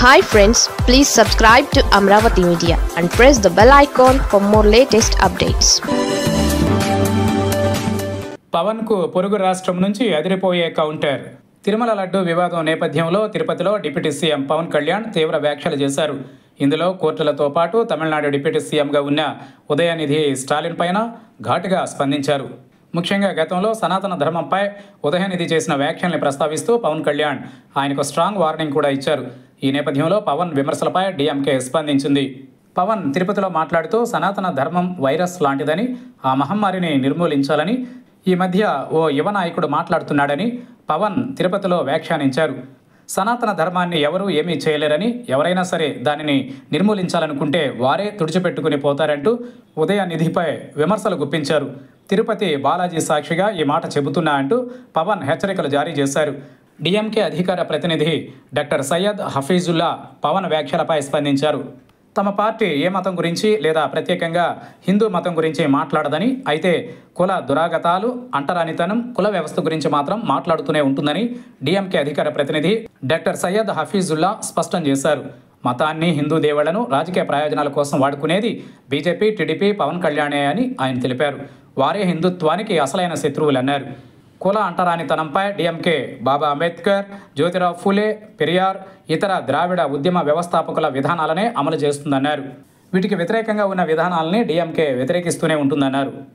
hi friends please subscribe to Amaravati media and press the bell icon for more latest updates పవన్కు పొరుగు రాష్ట్రం నుంచి అదిరిపోయే కౌంటర్ తిరుమల లడ్డు వివాదం నేపథ్యంలో తిరుపతిలో డిప్యూటీ సీఎం పవన్ కళ్యాణ్ తీవ్ర వ్యాఖ్యలు చేశారు ఇందులో కోర్టులతో పాటు తమిళనాడు డిప్యూటీ సీఎంగా ఉన్న ఉదయనిధి స్టాలిన్ పైన ఘాటుగా స్పందించారు ముఖ్యంగా గతంలో సనాతన ధర్మంపై ఉదయనిధి చేసిన వ్యాఖ్యల్ని ప్రస్తావిస్తూ పవన్ కళ్యాణ్ ఆయనకు స్ట్రాంగ్ వార్నింగ్ కూడా ఇచ్చారు ఈ నేపథ్యంలో పవన్ విమర్శలపై డీఎంకే స్పందించింది పవన్ తిరుపతిలో మాట్లాడుతూ సనాతన ధర్మం వైరస్ లాంటిదని ఆ మహమ్మారిని నిర్మూలించాలని ఈ మధ్య ఓ యువ నాయకుడు మాట్లాడుతున్నాడని పవన్ తిరుపతిలో వ్యాఖ్యానించారు సనాతన ధర్మాన్ని ఎవరూ ఏమీ చేయలేరని ఎవరైనా సరే దానిని నిర్మూలించాలనుకుంటే వారే తుడిచిపెట్టుకుని పోతారంటూ ఉదయనిధిపై విమర్శలు గుప్పించారు తిరుపతి బాలాజీ సాక్షిగా ఈ మాట చెబుతున్నా అంటూ పవన్ హెచ్చరికలు జారీ చేశారు డిఎంకే అధికార ప్రతినిధి డాక్టర్ సయ్యద్ హఫీజుల్లా పవన్ వ్యాఖ్యలపై స్పందించారు తమ పార్టీ ఏ మతం గురించి లేదా ప్రత్యేకంగా హిందూ మతం గురించి మాట్లాడదని అయితే కుల దురాగతాలు అంటరానితనం కుల వ్యవస్థ గురించి మాత్రం మాట్లాడుతూనే ఉంటుందని డిఎంకే అధికార ప్రతినిధి డాక్టర్ సయ్యద్ హఫీజుల్లా స్పష్టం చేశారు మతాన్ని హిందూ దేవుళ్లను రాజకీయ ప్రయోజనాల కోసం వాడుకునేది బీజేపీ టీడీపీ పవన్ కళ్యాణే అని ఆయన తెలిపారు వారే హిందుత్వానికి అసలైన శత్రువులన్నారు కుల అంటరానితనంపై డిఎంకే బాబా అంబేద్కర్ జ్యోతిరావు ఫూలే పెరియార్ ఇతర ద్రావిడ ఉద్యమ వ్యవస్థాపకుల విధానాలనే అమలు చేస్తుందన్నారు వీటికి వ్యతిరేకంగా ఉన్న విధానాలని డిఎంకే వ్యతిరేకిస్తూనే ఉంటుందన్నారు